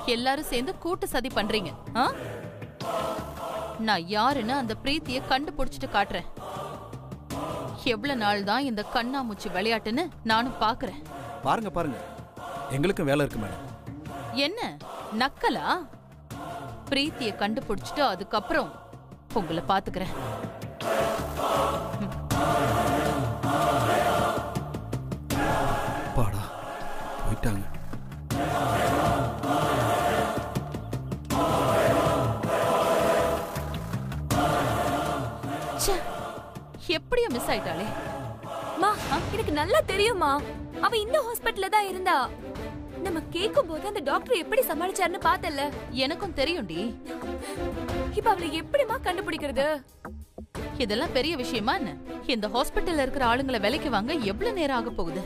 எல்லாரும் சேர்ந்து கூட்டு சதி பண்றீங்க ஆ? நான் யாருன்னு அந்த பிரீத்திய கண்டுபிடிச்சிட்டு காட்டுறேன் எவ்வளவு நாள் தான் இந்த கண்ணாமூச்சி விளையாட்டுன்னு நானும் பாக்குறேன் பாருங்க பாருங்க எங்களுக்கும் வேலை இருக்கு மேடம் என்ன நக்கலா பிரீத்திய கண்டுபிடிச்சிட்டு அதுக்கப்புறம் உங்களை பாத்துக்கிறேன் பாடா போயிட்டாங்க ச்சே, எப்படியோ மிஸ் ஆயிட்டாளே மா எனக்கு நல்லா தெரியுமா அவ இந்த ஹாஸ்பிடல்ல தான் இருந்தா நம்ம கேட்கும் போது அந்த டாக்டர் எப்படி சமாளிச்சாருன்னு பார்த்தல எனக்கும் தெரியும்டி இப்ப அவளை எப்படிமா கண்டுபிடிக்கிறது இதெல்லாம் பெரிய விஷயமா என்ன இந்த ஹாஸ்பிட்டல்ல இருக்கிற ஆளுங்களை விலைக்கு வாங்க எவ்வளவு நேரம் ஆக போகுது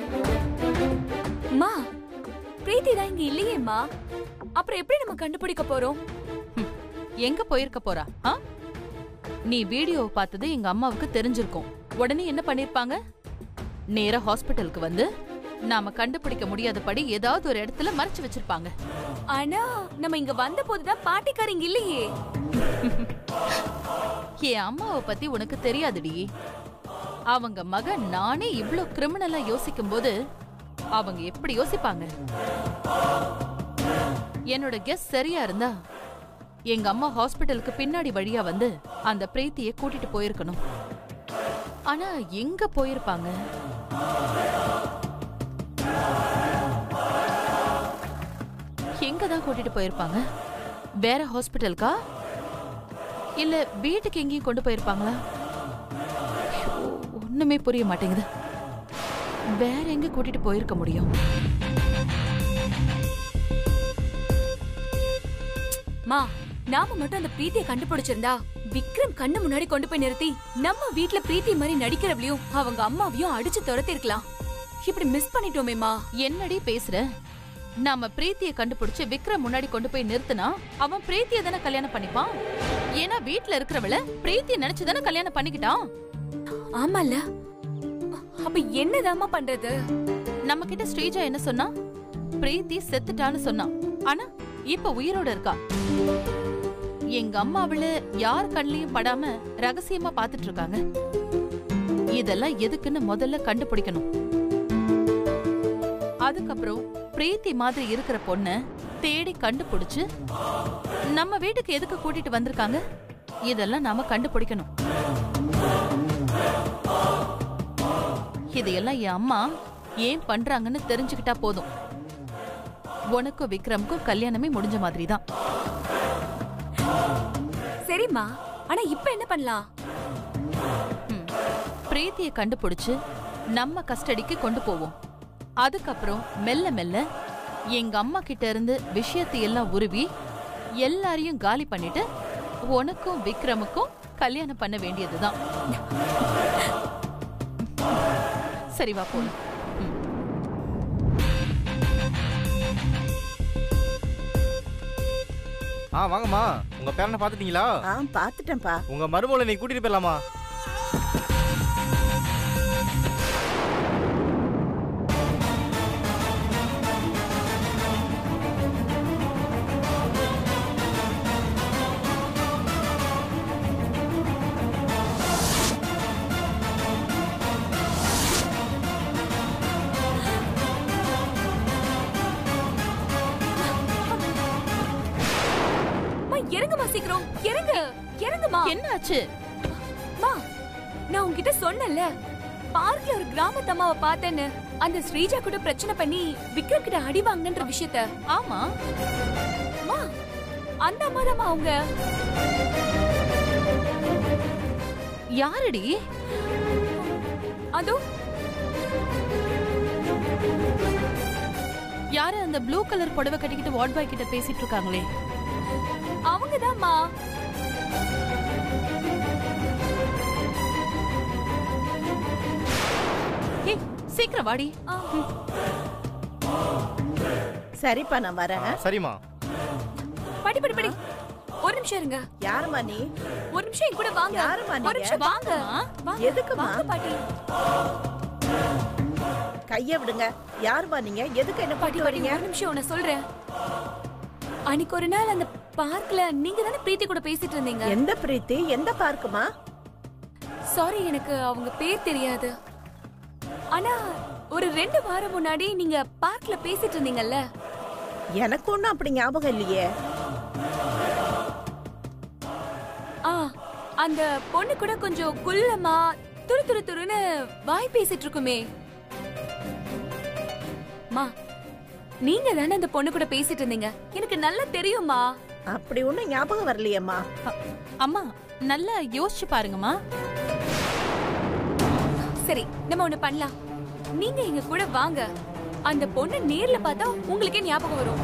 மா பிரீத்தி தான் இங்க இல்லையேம்மா அப்புறம் எப்படி நம்ம கண்டுபிடிக்க போறோம் ஹம், எங்க போயிருக்க போறா ஆ? நீ வீடியோ பார்த்தது எங்க அம்மாவுக்கு தெரிஞ்சிருக்கும் உடனே என்ன பண்ணிருப்பாங்க நேரா ஹாஸ்பிட்டலுக்கு வந்து நாம கண்டுபிடிக்க முடியாதபடி ஏதாவது ஒரு இடத்துல மறைச்சு வச்சிருப்பாங்க ஆனா நம்ம இங்க வந்த போதுதான் பாட்டிக்கார் இங்க இல்லையே என் அம்மாவை பத்தி உனக்கு தெரியாதுடி அவங்க மக நானே இவ்ளோ கிரிமினலா யோசிக்கும் போது அவங்க எப்படி யோசிப்பாங்க என்னோட கெஸ் சரியா இருந்தா எங்க அம்மா ஹாஸ்பிட்டலுக்கு பின்னாடி வழியா வந்து அந்த பிரீத்திய கூட்டிட்டு போயிருக்கணும் ஆனா எங்க போயிருப்பாங்க எங்க தான் கூட்டிட்டு போயிருப்பாங்க வேற ஹாஸ்பிட்டலுக்கா இல்ல வீட்டுக்கு எங்கேயும் கொண்டு போயிருப்பாங்களா ஐயோ, ஒண்ணுமே புரிய மாட்டேங்குது வேற எங்க கூட்டிட்டு போயிருக்க முடியும் மா நாம மட்டும் அந்த பிரீத்தியை கண்டுபிடிச்சிருந்தா விக்ரம் கண்ணு முன்னாடி கொண்டு போய் நிறுத்தி நம்ம வீட்ல பிரீத்தி மாதிரி நடிக்கிறவளையும் அவங்க அம்மாவையும் அடிச்சு துரத்தி இருக்கலாம் இப்படி மிஸ் பண்ணிட்டோமேமா என்னடி பேசுற நாம பிரீத்திய கண்டுபிடிச்சு விக்ரம் முன்னாடி கொண்டு போய் நிறுத்தினா அவன் பிரீத்திய தானே கல்யாணம் பண்ணிப்பான் ஏன்னா வீட்ல இருக்கிறவள பிரீத்திய நினைச்சு தானே கல்யாணம் பண்ணிக்கிட்டான் ஆமால அப்ப என்னதாம்மா பண்றது நம்ம கிட்ட ஸ்ரீஜா என்ன சொன்னா பிரீத்தி செத்துட்டான்னு சொன்னான் ஆனா இப்ப உயிரோட இருக்கா எங்க அம்மா அவள யார் கண்லயும் படாம ரகசியமா பாத்துட்டு இருக்காங்க இதெல்லாம் எதுக்குன்னு முதல்ல கண்டுபிடிக்கணும் அதுக்கப்புறம் பிரீத்தி மாதிரி இருக்கிற பொண்ண தேடி கண்டுபிடிச்சு நம்ம வீட்டுக்கு எதுக்கு கூட்டிட்டு வந்திருக்காங்க இதெல்லாம் நாம கண்டுபிடிக்கணும் இதையெல்லாம் என் அம்மா ஏன் பண்றாங்கன்னு தெரிஞ்சுக்கிட்டா போதும் உனக்கும் விக்ரமுக்கும் கல்யாணமே முடிஞ்ச மாதிரி தான் சரிம்மா ஆனா இப்ப என்ன பண்ணலாம் பிரீத்திய கண்டுபிடிச்சு நம்ம கஸ்டடிக்கு கொண்டு போவோம் அதுக்கப்புறம் மெல்ல மெல்ல எங்க அம்மா கிட்ட இருந்து விஷயத்தை எல்லாம் உருவி எல்லாரையும் காலி பண்ணிட்டு உனக்கும் விக்ரமுக்கும் கல்யாணம் பண்ண வேண்டியதுதான் சரி வா போலாம் ம். ஆ வாங்கம்மா உங்க பேரனை பாத்துட்டீங்களா ஆ பாத்துட்டேன்ப்பா உங்க மருமகளை நீ கூட்டிட்டு போயிடலாமா அம்மா, இறங்குமா சீக்கிரம் இறங்கு இறங்குமா என்ன ஆச்சு அம்மா நான் உன்கிட்ட சொன்னேன்ல பார்க்ல ஒரு கிராமத்து அம்மாவை பார்த்தேன்னு அந்த ஸ்ரீஜா கூட பிரச்சனை பண்ணி விக்ரம் கிட்ட அடி வாங்கினன்ற விஷயத்த ஆமா அம்மா அந்த அம்மா தான் அவங்க யாரடி அதோ யாரு அந்த ப்ளூ கலர் புடவை கட்டிக்கிட்டு வார்ட் பாய் கிட்ட பேசிட்டு இருக்காங்களே அவங்கதாம்மா ஏய் சீக்கிரம் வாடி ஆ, சரிப்பா நான் வரேன் சரிம்மா படி படி படி ஒரு நிமிஷம் இருங்க யாரும்மா நீ ஒரு நிமிஷம் என் கூட வாங்க யாரும்மா ஒரு நீங்க? நிமிஷம் வாங்க வாங்க. எதுக்கும்மா? வாங்க பாட்டி கைய விடுங்க யாரும்மா நீங்க எதுக்கு என்ன பாட்டி பாட்டி பாட்டி வரீங்க ஒரு நிமிஷம் உன்னை சொல்றேன் அன்னைக்கு ஒரு நாள் அந்த பார்க்ல நீங்க தானே பிரீத்தி கூட பேசிட்டு இருந்தீங்க எந்த பிரீத்தி எந்த பார்க்குமா சாரி எனக்கு அவங்க பேர் தெரியாது ஆனா ஒரு ரெண்டு வாரம் முன்னாடி நீங்க பார்க்ல பேசிட்டு இருந்தீங்கல்ல எனக்கு ஒண்ணும் அப்படி ஞாபகம் இல்லையே ஆ அந்த பொண்ணு கூட கொஞ்சம் குள்ளமா துரு துரு துருன்னு வாய் பேசிட்டு இருக்குமே மா நீங்க தானே அந்த பொண்ணு கூட பேசிட்டு இருந்தீங்க எனக்கு நல்லா தெரியுமா அப்படி ஒண்ணும் ஞாபகம் வரலையேம்மா அ- அம்மா நல்லா யோசிச்சு பாருங்கம்மா சரி நம்ம ஒண்ணு பண்ணலாம் நீங்க எங்க கூட வாங்க அந்த பொண்ணு நேர்ல பார்த்தா உங்களுக்கே ஞாபகம் வரும்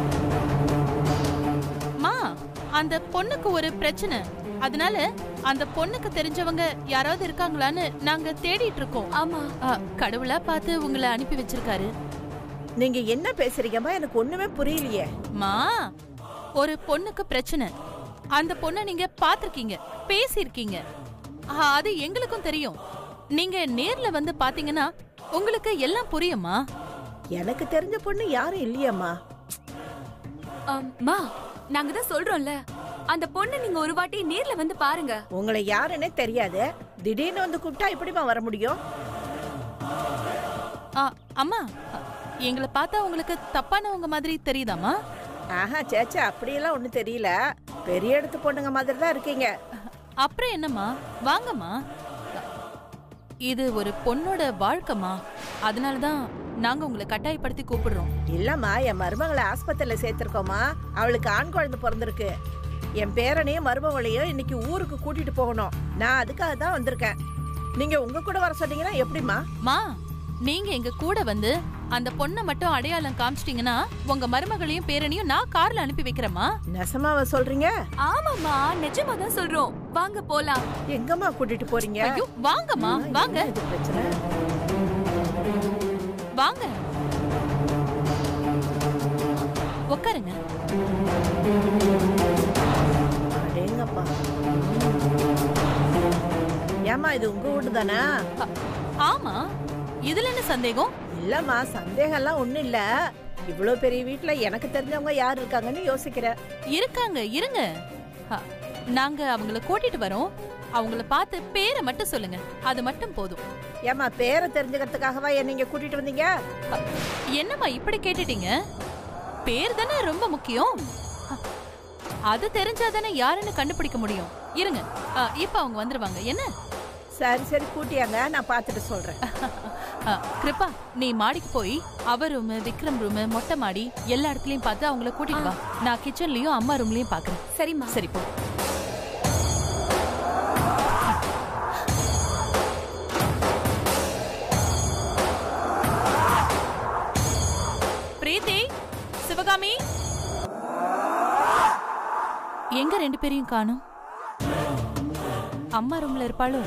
மா அந்த பொண்ணுக்கு ஒரு பிரச்சனை அதனால அந்த பொண்ணுக்கு தெரிஞ்சவங்க யாராவது இருக்காங்களான்னு நாங்க தேடிட்டு இருக்கோம் ஆமா அ, கடவுளா பார்த்து உங்களை அனுப்பி வச்சிருக்காரு நீங்க என்ன பேசுறீங்கம்மா எனக்கு ஒண்ணுமே புரியலையே மா ஒரு பொண்ணுக்கு பிரச்சனை அந்த பொண்ணை நீங்க பாத்திருக்கீங்க பேசியிருக்கீங்க ஆ, அது எங்களுக்கும் தெரியும் நீங்க நேர்ல வந்து பாத்தீங்கன்னா உங்களுக்கு எல்லாம் புரியுமா எனக்கு தெரிஞ்ச பொண்ணு யாரும் இல்லையேம்மா ஆம், மா நாங்க தான் சொல்றோம்ல அந்த பொண்ணு நீங்க ஒரு வாட்டி நேர்ல வந்து பாருங்க உங்களை யாருன்னே தெரியாது திடீர்னு வந்து கூப்பிட்டா எப்படிம்மா வர முடியும் ஆ, அம்மா அ, எங்களை பார்த்தா உங்களுக்கு தப்பானவங்க மாதிரி தெரியுதாம்மா ஆஹா சேச்சா அப்படியெல்லாம் ஒண்ணும் தெரியல பெரிய இடத்து பொண்ணுங்க மாதிரி தான் இருக்கீங்க அப்புறம் என்னம்மா வாங்கம்மா இது ஒரு பொண்ணோட வாழ்க்கைமா அதனாலதான் நாங்க உங்களை கட்டாயப்படுத்தி கூப்பிடுறோம் இல்லம்மா என் மருமகளை ஆஸ்பத்திரியில சேர்த்திருக்கோமா அவளுக்கு ஆண் குழந்தை பிறந்திருக்கு என் பேரனையும் மருமகளையும் இன்னைக்கு ஊருக்கு கூட்டிட்டு போகணும் நான் அதுக்காக தான் வந்திருக்கேன் நீங்க உங்க கூட வர சொன்னீங்கன்னா எப்படிம்மா மா நீங்க எங்க கூட வந்து அந்த பொண்ணை மட்டும் அடையாளம் காமிச்சிட்டீங்கன்னா உங்க மருமகளையும் பேரனையும் நான் கார்ல அனுப்பி வைக்கிறேம்மா நெசமாவ சொல்றீங்க ஆமாமா நிஜமா தான் சொல்றோம் வாங்க போலாம் எங்கம்மா கூட்டிட்டு போறீங்க ஐயோ வாங்கம்மா ஆ, வாங்க என்ன இது பிரச்சனை வாங்க உட்காருங்க அடேங்கப்பா ஏம்மா இது உங்க வீடு தானே அ- ஆமா இதுல என்ன சந்தேகம் இல்லம்மா சந்தேகம்லாம் ஒண்ணும் இல்ல இவ்வளவு பெரிய வீட்ல எனக்கு தெரிஞ்சவங்க யார் இருக்காங்கன்னு யோசிக்கிறேன் இருக்காங்க இருங்க அ, நாங்க அவங்கள கூட்டிட்டு வரோம் அவங்கள பார்த்து பேரை மட்டும் சொல்லுங்க அது மட்டும் போதும் ஏம்மா பேரை தெரிஞ்சுக்கிறதுக்காகவா என்ன நீங்க கூட்டிட்டு வந்தீங்க அ, என்னம்மா இப்படி கேட்டுட்டீங்க பேர் தானே ரொம்ப முக்கியம் அ, அது தெரிஞ்சாதானே யாருன்னு கண்டுபிடிக்க முடியும் இருங்க அ, இப்ப அவங்க வந்துருவாங்க என்ன சரி சரி கூட்டியாங்க நான் பார்த்துட்டு சொல்றேன் அ, கிருபா நீ மாடிக்கு போய் அவ ரூம் விக்ரம் ரூம் மொட்டை மாடி எல்லா இடத்துலயும் பார்த்து அவங்கள கூட்டிட்டு வா நான் கிச்சன்லயும் அம்மா ரூம்லயும் பாக்குறேன் சரிம்மா சரி போ பிரீத்தி சிவகாமி எங்க ரெண்டு பேரையும் காணும் அம்மா ரூம்ல இருப்பாளோ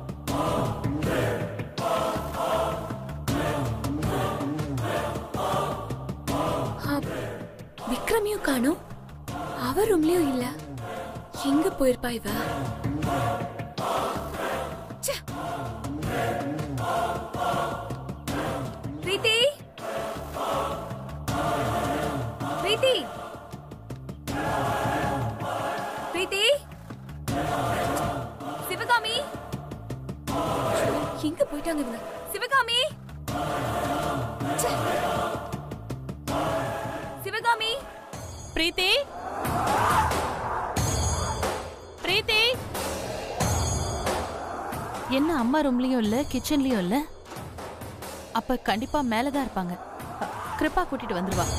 ஆ, விக்ரமையும் காணோம் அவ ரூம்லயும் இல்ல எங்க போயிருப்பா இவ ச்சே. பிரீத்தி பிரீத்தி பிரீத்தி சிவகாமி எங்க போயிட்டாங்க இவங்க சிவகாமி ச்சே. சிவகாமி பிரீத்தி பிரீத்தி என்ன அம்மா ரூம்லயும் இல்ல கிச்சன்லயும் இல்ல அப்ப கண்டிப்பா மேலதான் இருப்பாங்க அ, கிருபா கூட்டிட்டு வந்துருவா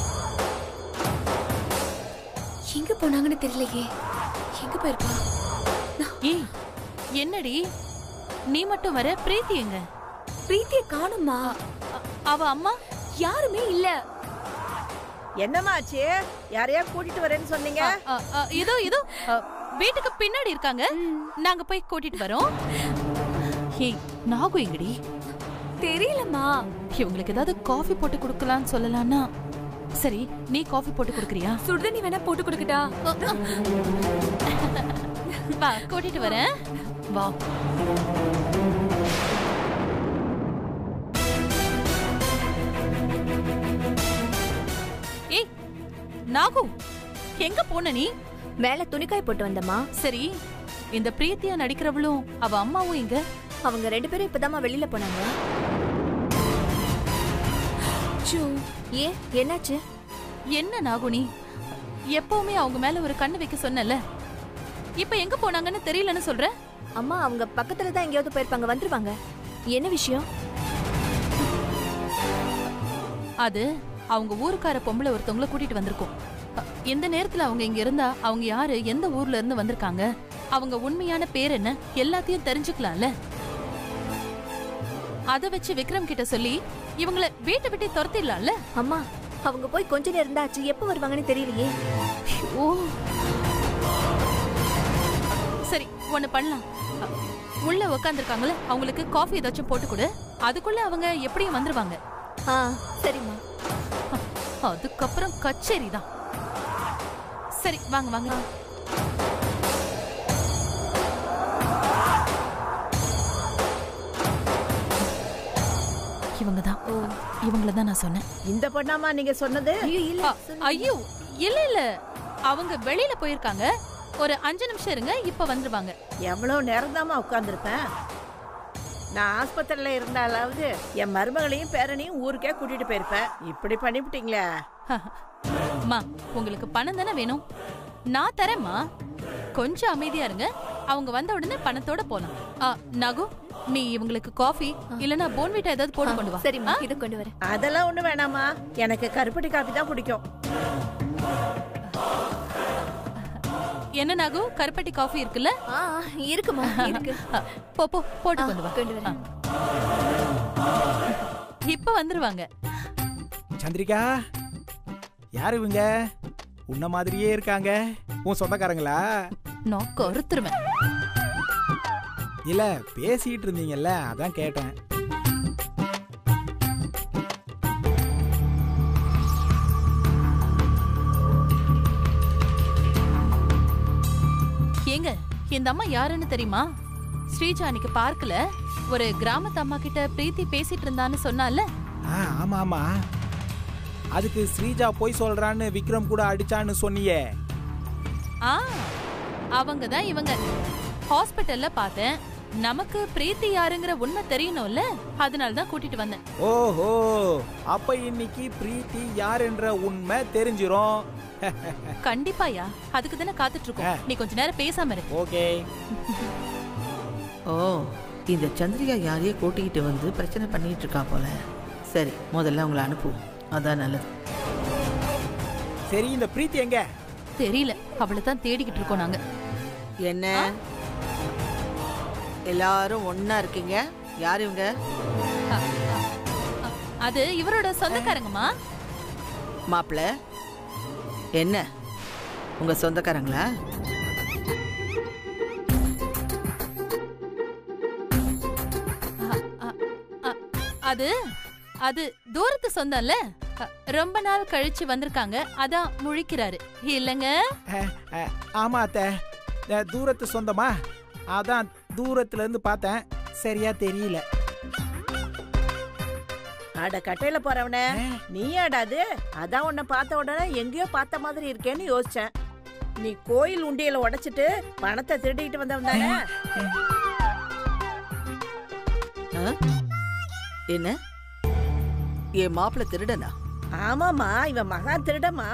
எங்க போனாங்கன்னு தெரியலையே எங்க போயிருப்பா ஏய் என்னடி நீ மட்டும் வர பிரீத்தி எங்க பிரீத்திய காணுமா அ, அவ அம்மா யாருமே இல்ல என்னம்மா ஆச்சு யாரையா கூட்டிட்டு வரேன்னு சொன்னீங்க அ, அ, இதோ இதோ அ, வீட்டுக்கு பின்னாடி இருக்காங்க நாங்க போய் கூட்டிட்டு வரோம் ஏய் நாகு எங்கடி தெரியலம்மா இவங்களுக்கு ஏதாவது காஃபி போட்டு கொடுக்கலாம்னு சொல்லலாம்னா சரி நீ காஃபி போட்டு கொடுக்குறியா சுடுதண்ணி வேணா போட்டு கொடுக்கட்டா வா கூட்டிட்டு வரேன் வா ஏய் நாகு எங்க போன நீ மேல துணிக்காய் போட்டு வந்தம்மா சரி இந்த பிரீத்தியா நடிக்கிறவளும் அவ அம்மாவும் எங்க அவங்க ரெண்டு பேரும் இப்பதாம்மா வெளியில போனாங்க சூ, ஏன் என்னாச்சு என்ன நாகுனி எப்பவுமே அவங்க மேல ஒரு கண்ணு வைக்க சொன்னல இப்ப எங்க போனாங்கன்னு தெரியலன்னு சொல்ற அம்மா அவங்க பக்கத்துல தான் எங்கேயாவது போயிருப்பாங்க வந்துருவாங்க என்ன விஷயம் அது அவங்க ஊருக்கார பொம்பளை ஒருத்தவங்கள கூட்டிட்டு வந்திருக்கோம் அ, இந்த நேரத்துல அவங்க இங்க இருந்தா அவங்க யாரு எந்த ஊர்ல இருந்து வந்திருக்காங்க அவங்க உண்மையான பேர் என்ன எல்லாத்தையும் தெரிஞ்சுக்கலாம்ல அத வச்சு விக்ரம் கிட்ட சொல்லி இவங்கள வீட்டை விட்டு துரத்திடலாம்ல அம்மா அவங்க போய் கொஞ்ச நேரம் தான் ஆச்சு எப்ப வருவாங்கன்னு தெரியலையே ஓ சரி ஒண்ணு பண்ணலாம் அ, உள்ள உக்காந்துருக்காங்களே அவங்களுக்கு காஃபி ஏதாச்சும் போட்டு கொடு அதுக்குள்ள அவங்க எப்படியும் வந்துருவாங்க ஆ சரிம்மா அதுக்கப்புறம் கச்சேரி தான் சரி வாங்க வாங்க இவங்க தான் இவங்கள தான் நான் சொன்னேன் இந்த பொண்ணாமா நீங்க சொன்னது ஐயோ இல்ல அ, ஐயோ இல்ல இல்ல அவங்க வெளியில போயிருக்காங்க ஒரு அஞ்சு நிமிஷம் இருங்க இப்ப வந்துருவாங்க எவ்வளவு நேரம் தாமா உட்கார்ந்துருப்பேன் நான் ஆஸ்பத்திரியில இருந்தாலாவது என் மருமகளையும் பேரனையும் ஊருக்கே கூட்டிட்டு போயிருப்பேன் இப்படி பண்ணிவிட்டீங்களே அம்மா உங்களுக்கு பணம் தானே வேணும் நான் தரேம்மா கொஞ்சம் அமைதியா இருங்க அவங்க வந்த உடனே பணத்தோட போலாம் ஆ, நகு நீ இவங்களுக்கு காஃபி இல்லனா போன்விட்டா ஏதாவது போட்டு கொண்டு வா சரிம்மா இதை கொண்டு வரேன் அதெல்லாம் ஒண்ணு வேணாமா எனக்கு கருப்பட்டி காப்பி தான் பிடிக்கும் என்ன நகு கருப்பட்டி காஃபி இருக்குல்ல ஆ இருக்குமா இருக்கு ஆ, போ போ போட்டு கொண்டு வா கொண்டு வரேன் இப்ப வந்துருவாங்க சந்திரிகா யார் இவங்க உன்ன மாதிரியே இருக்காங்க உன் சொந்தக்காரங்களா நான் கருத்துருவேன் இல்ல பேசிட்டு இருந்தீங்கல்ல அதான் கேட்டேன் ஏங்க இந்த அம்மா யாருன்னு தெரியுமா ஸ்ரீஜா அன்னைக்கு பார்க்கல ஒரு கிராமத்து அம்மா கிட்ட பிரீத்தி பேசிட்டு இருந்தான்னு சொன்னால ஆ ஆமா ஆமா அதுக்கு ஸ்ரீஜா போய் சொல்றான்னு விக்ரம் கூட அடிச்சான்னு சொன்னியே ஆ அவங்க தான் இவங்க ஹாஸ்பிட்டல்ல பார்த்தேன் நமக்கு பிரீத்தி யாருங்கிற உண்மை தெரியணும்ல அதனால தான் கூட்டிட்டு வந்தேன் ஓஹோ அப்ப இன்னைக்கு பிரீத்தி யார் என்ற உண்மை தெரிஞ்சிரும் கண்டிப்பாயா அதுக்கு தானே காத்துட்டு இருக்கோம் நீ கொஞ்ச நேரம் பேசாம இரு ஓகே ஓ இந்த சந்திரிகா யாரையோ கூட்டிக்கிட்டு வந்து பிரச்சனை பண்ணிட்டு இருக்கா போல சரி முதல்ல அவங்கள அனுப்புவோம் அதான் நல்லது சரி இந்த பிரீத்தி எங்க தெரியல அவளை தான் தேடிக்கிட்டு இருக்கோம் நாங்க என்ன எல்லாரும் ஒண்ணா இருக்கீங்க யார் இவங்க அது இவரோட சொந்தக்காரங்கம்மா மாப்பிள்ள என்ன உங்க சொந்தக்காரங்களா அ, அது அது தூரத்து சொந்தம்ல அ, ரொம்ப நாள் கழிச்சு வந்திருக்காங்க அதான் முழிக்கிறாரு இல்லங்க அஹ், அஹ், ஆமா அத்தை அஹ், தூரத்து சொந்தமா அதான் தூரத்துல இருந்து பார்த்தேன் சரியா தெரியல அட கட்டையில போறவனே நீ ஆடாது அதான் உன்னை பார்த்த உடனே எங்கேயோ பார்த்த மாதிரி இருக்கேன்னு யோசிச்சேன் நீ கோயில் உண்டியல உடைச்சிட்டு பணத்தை திருடிட்டு வந்தவன் தானே என்ன என் மாப்பிள்ள திருடனா ஆமாமா இவன் மகா திருடமா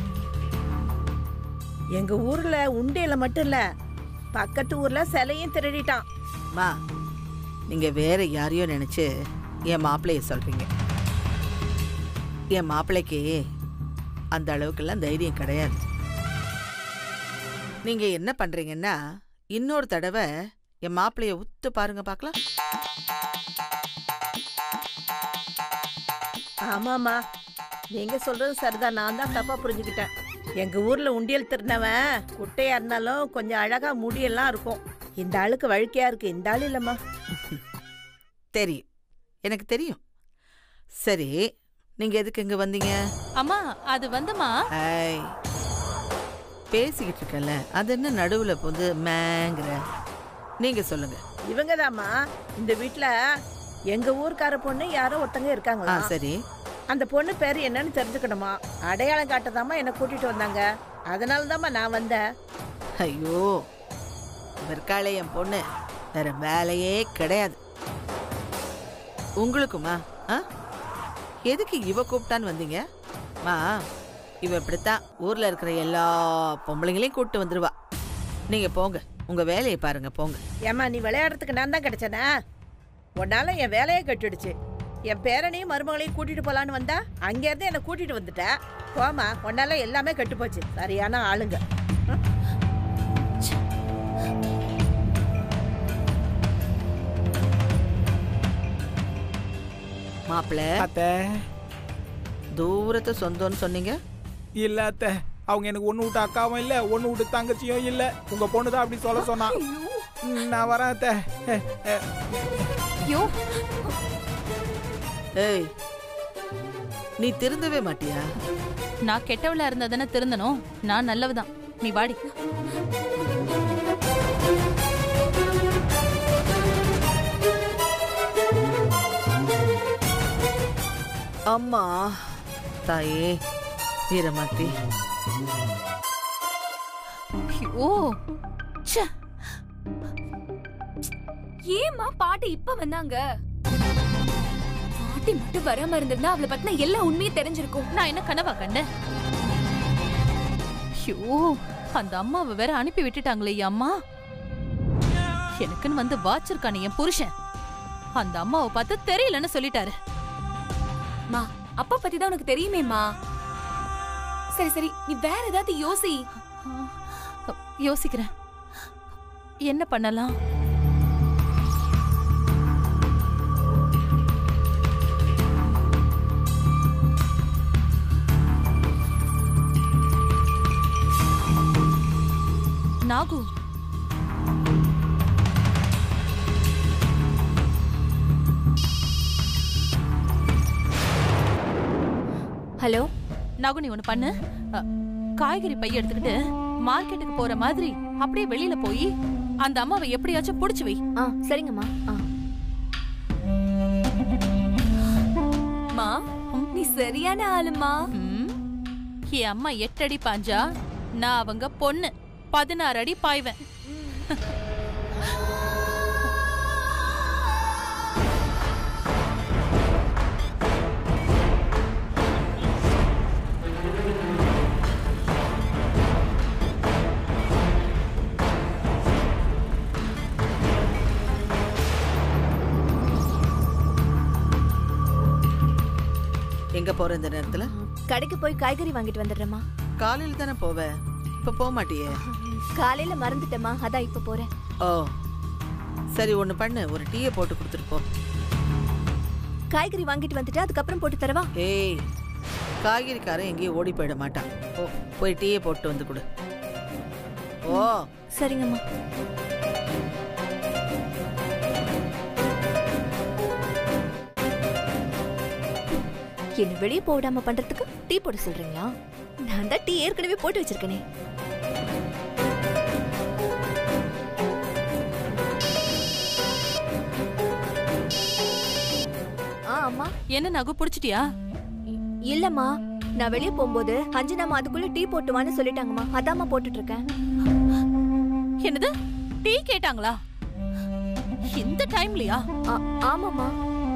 எங்க ஊர்ல உண்டியல மட்டும் இல்ல பக்கத்து ஊர்ல சிலையும் திருடிட்டான் மா நீங்க வேற யாரையோ நினைச்சு என் மாப்பிள்ளைய சொல்றீங்க என் மாப்பிள்ளைக்கு அந்த அளவுக்கெல்லாம் தைரியம் கிடையாது நீங்க என்ன பண்றீங்கன்னா இன்னொரு தடவை என் மாப்பிள்ளைய உத்து பாருங்க பார்க்கலாம் ஆமாமா நீங்க சொல்றது சரிதான் நான் தான் தப்பா புரிஞ்சுக்கிட்டேன் எங்க ஊர்ல உண்டியல் திருநவன் குட்டையா இருந்தாலும் கொஞ்சம் அழகா முடியெல்லாம் இருக்கும் இந்த ஆளுக்கு வழுக்கையா இருக்கு இந்த ஆளு இல்லம்மா தெரியும் எனக்கு தெரியும் சரி நீங்க எதுக்கு இங்க வந்தீங்க அம்மா அது வந்துமா ஐய் பேசிக்கிட்டு இருக்கல அது என்ன நடுவுல புந்து மேங்கிற நீங்க சொல்லுங்க இவங்கதாம்மா இந்த வீட்ல எங்க ஊர்க்கார பொண்ணு யாரோ ஒருத்தங்க ஆ இருக்காங்களா சரி அந்த பொண்ணு பேரு என்னன்னு தெரிஞ்சுக்கணுமா அடையாளம் காட்டதாமா என்ன கூட்டிட்டு வந்தாங்க அதனால தாம்மா நான் வந்தேன் ஐயோ விற்காலே என் பொண்ணு வேற வேலையே கிடையாது உங்களுக்குமா ஆ எதுக்கு இவ கூப்பிட்டான்னு வந்தீங்க மா இவ இப்படித்தான் ஊர்ல இருக்கிற எல்லா பொம்பளைங்களையும் கூப்பிட்டு வந்துருவா நீங்க போங்க உங்க வேலையை பாருங்க போங்க ஏம்மா நீ விளையாடுறதுக்கு நான் தான் கிடைச்சனா உன்னால என் வேலையே கட்டிடுச்சு என் பேரனையும் மருமகளையும் கூட்டிட்டு போலான்னு வந்தா அங்கேருந்து என்னை கூட்டிட்டு வந்துட்ட போமா உன்னால எல்லாமே கெட்டு போச்சு சரியான ஆளுங்க ம். மாப்பிள்ள அத்தை தூரத்து சொந்தம்னு சொன்னீங்க இல்ல அத்தை அவங்க எனக்கு ஒண்ணு விட்டு அக்காவும் இல்ல ஒண்ணு விட்டு தங்கச்சியும் இல்ல உங்க பொண்ணு தான் அப்படி சொல்ல சொன்னா ம், நான் வரேன் அத்தை அஹ், அஹ். ஐயோ ஏய் நீ திருந்தவே மாட்டியா நான் கெட்டவளா இருந்தா தானே திருந்தணும் நான் நல்லவதான் நீ வாடி அம்மா தாயே வீரமாத்தி ஓ ச்சே ஏம்மா பாட்டி இப்ப வந்தாங்க பாட்டி மட்டும் வராம இருந்திருந்தா அவளை பத்தின எல்லா உண்மையும் தெரிஞ்சிருக்கும் நான் என்ன கனவா கண்டேன் ஐயோ அந்த அம்மாவை வேற அனுப்பி விட்டுட்டாங்களே என் அம்மா எனக்குன்னு வந்து வாச்சிருக்கானே என் புருஷன் அந்த அம்மாவை பார்த்து தெரியலன்னு சொல்லிட்டாரு மா அப்பா பத்தி தான் உனக்கு தெரியுமேம்மா சரி சரி நீ வேற ஏதாவது யோசி யோசிக்கிறேன் என்ன பண்ணலாம் நாகு ஹலோ நாகு நீ ஒண்ணு பண்ணு அ, காய்கறி பை எடுத்துக்கிட்டு மார்க்கெட்டுக்கு போற மாதிரி அப்படியே வெளியில போய் அந்த அம்மாவை எப்படியாச்சும் புடிச்சு வை ஆ சரிங்கம்மா ஆ மா நீ சரியான ஆளுமா ம், என் அம்மா எட்டு அடி பாஞ்சா நான் அவங்க பொண்ணு பதினாறு அடி பாய்வேன் எங்க போற இந்த நேரத்துல கடைக்கு போய் காய்கறி வாங்கிட்டு வந்துடுறேம்மா காலையில தானே போவ இப்ப போக மாட்டியே காலையில மறந்துட்டேம்மா அதான் இப்ப போறேன் ஓ சரி ஒண்ணு பண்ணு ஒரு டீயை போட்டு கொடுத்துட்டு போ காய்கறி வாங்கிட்டு வந்துட்டு அதுக்கப்புறம் போட்டு தரவா ஏய் காய்கறிக்காரன் எங்கேயும் ஓடி போயிட மாட்டான் ஓ போய் டீயை போட்டு வந்து கொடு ஓ சரிங்கம்மா என்ன வெளியே போடாம பண்றதுக்கு டீ போட சொல்றீங்களா நான் தான் டீ ஏற்கனவே போட்டு வச்சிருக்கேனே ஆ அம்மா என்ன நகு புடிச்சிட்டியா இ- இல்லம்மா நான் வெளியே போகும்போது அஞ்சனாமா அதுக்குள்ள டீ போட்டு வான்னு சொல்லிட்டாங்கம்மா அதாம்மா போட்டுட்டு இருக்கேன் என்னது டீ கேட்டாங்களா இந்த டைம்லயா ஆ- ஆமாம்மா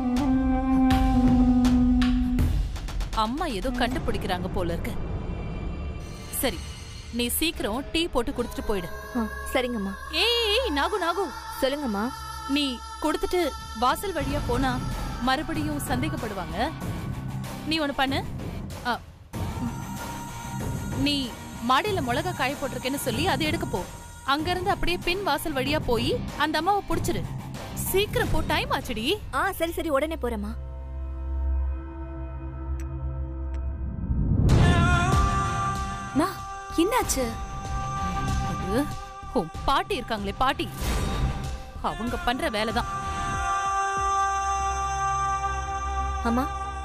அம்மா ஏதோ கண்டுபிடிக்கிறாங்க போல இருக்கு சரி நீ சீக்கிரம் டீ போட்டு குடுத்துட்டு போயிடு ஆ, சரிங்கம்மா ஏய் ஏய், நாகு நாகு சொல்லுங்கம்மா நீ கொடுத்துட்டு வாசல் வழியா போனா மறுபடியும் சந்தேகப்படுவாங்க நீ ஒண்ணு பண்ணு அ, நீ மாடியில மிளகா காய போட்டிருக்கேன்னு சொல்லி அதை எடுக்க போ அங்க இருந்து அப்படியே பின் வாசல் வழியா போய் அந்த அம்மாவை புடிச்சிரு சீக்கிரம் போ டைம் ஆச்சுடி ஆ சரி சரி உடனே போறேம்மா மா என்னாச்சு அது உன் பாட்டி இருக்காங்களே பாட்டி அவங்க பண்ற வேலைதான் அம்மா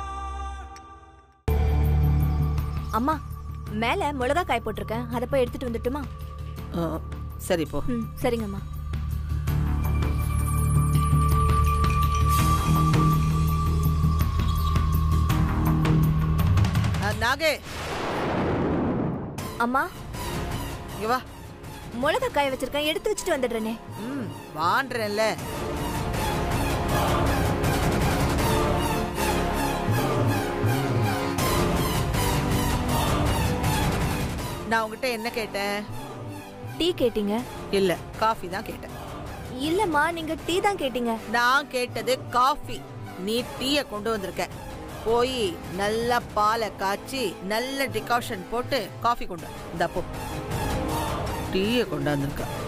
அம்மா மேல மிளகா காய் போட்டிருக்கேன் அதை போய் எடுத்துட்டு வந்துட்டுமா ஓ, சரி போ ம் சரிங்கம்மா ஆ, நாகே அம்மா இங்க வா மிளகா காய வச்சிருக்கேன் எடுத்து வச்சுட்டு வந்துடுறேனே ம் வான்றேன்ல நான் உங்ககிட்ட என்ன கேட்டேன் டீ கேட்டீங்க இல்ல காஃபி தான் கேட்டேன் இல்லம்மா நீங்க டீ தான் கேட்டீங்க நான் கேட்டது காஃபி நீ டீய கொண்டு வந்திருக்க போய் நல்ல பாலை காய்ச்சி நல்ல டிகாஷன் போட்டு காஃபி கொண்டு வா. இந்தா போ டீய கொண்டு வந்திருக்க